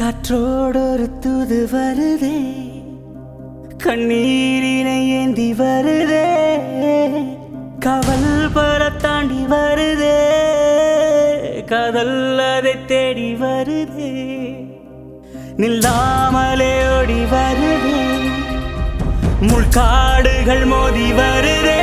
காற்றோடொரு தூது வருதே கண்ணீரினை ஏந்தி வருதே கவல் பர தாண்டி வருதே காதல் அதை தேடி வருதே நில்லாமலே ஓடி வருதே முள்காடுகள் மோதி வருதே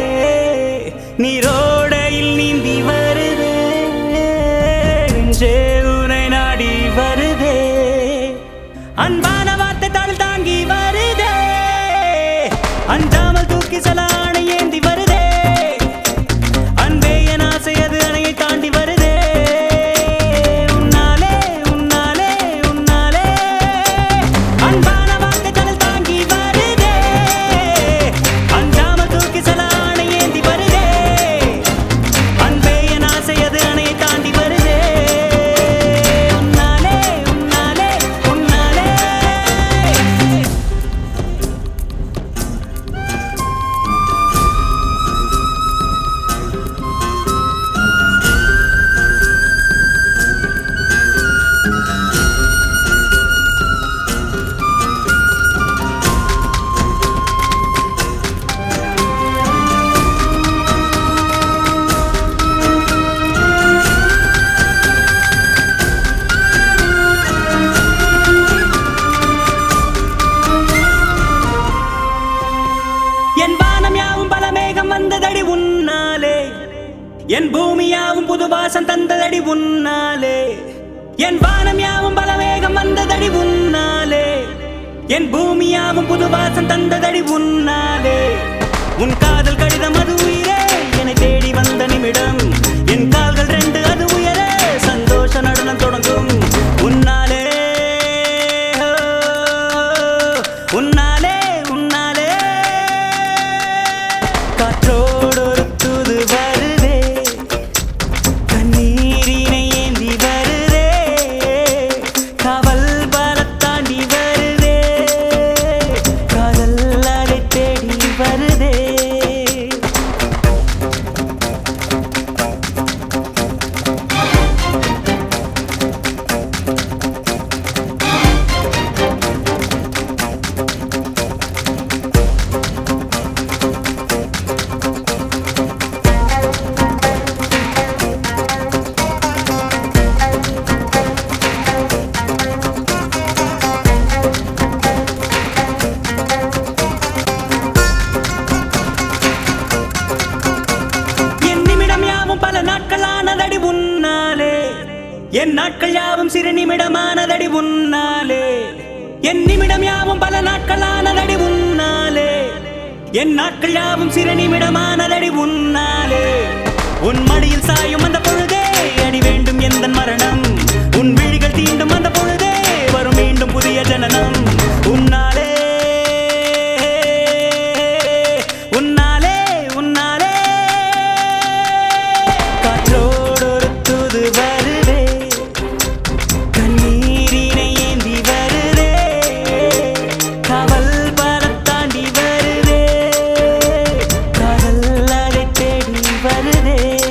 நீரோடையில் நீந்தி வருதே நெஞ்சே உனை நாடி வருதே அன்பான வார்த்தை தாள் தாங்கி வருதே அஞ்சாமல் தூக்கி சலானை ஏந்தி வருதே அன்பே என் ஆசை அது அணையை தாண்டி வருதே உன்னாலே உன்னாலே உன்னாலே அன்பான வார்த்தை கடல் தாங்கி வருதே அஞ்சாமல் தூக்கி சலானை ஏந்தி வருதே அன்பே என் ஆசை அது அணையை தாண்டி வருதே உன்னாலே உன்னாலே உன்னாலே என் வானம் யாவும் பல மேகம் வந்ததடி உன்னாலே என் பூமி யாவும் புது வாசம் தந்ததடி உன்னாலே என் வானம் யாவும் பல மேகம் வந்ததடி உன்னாலே என் பூமி யாவும் புது வாசம் தந்ததடி உன்னாலே உன் காதல் கடிதம் அது உயிரே என்னை தேடி வந்த நிமிடம் என் கால்கள் ரெண்டு அது உயரே சந்தோஷ நடனம் தொடங்கும் உன்னாலே ஓ, உன்னாலே உன்னாலே காற்றோடு ஒரு தூது வருதே கண்ணீரினை ஏந்தி வருதே காவல் பலத் தாண்டி வருதே காதல் அதை தேடி வருதே என் நிமிடம் யாவும் பல நாட்கள் ஆனதடி உன்னாலே என் நாட்கள் யாவும் சிறு நிமிடமானதடி உன்னாலே என் நிமிடம் யாவும் பல நாட்கள் ஆனதடி உன்னாலே என் நாட்கள் யாவும் சிறு நிமிடமானதடி உன்னாலே உன் மடியில் சாயும் அந்த பொழுதே அடி வேண்டும் எந்த மரணம் உன் விழிகள் தீண்டும் அந்த பொழுதே வரும் மீண்டும் புதிய ஜனனம் உன்னாலே உன்னாலே உன்னாலே காற்றோடு ஒரு தூது வருதே கண்ணீரினை ஏந்தி வருதே காவல் பலத் தாண்டி வருதே காதல் அதை தேடி வருதே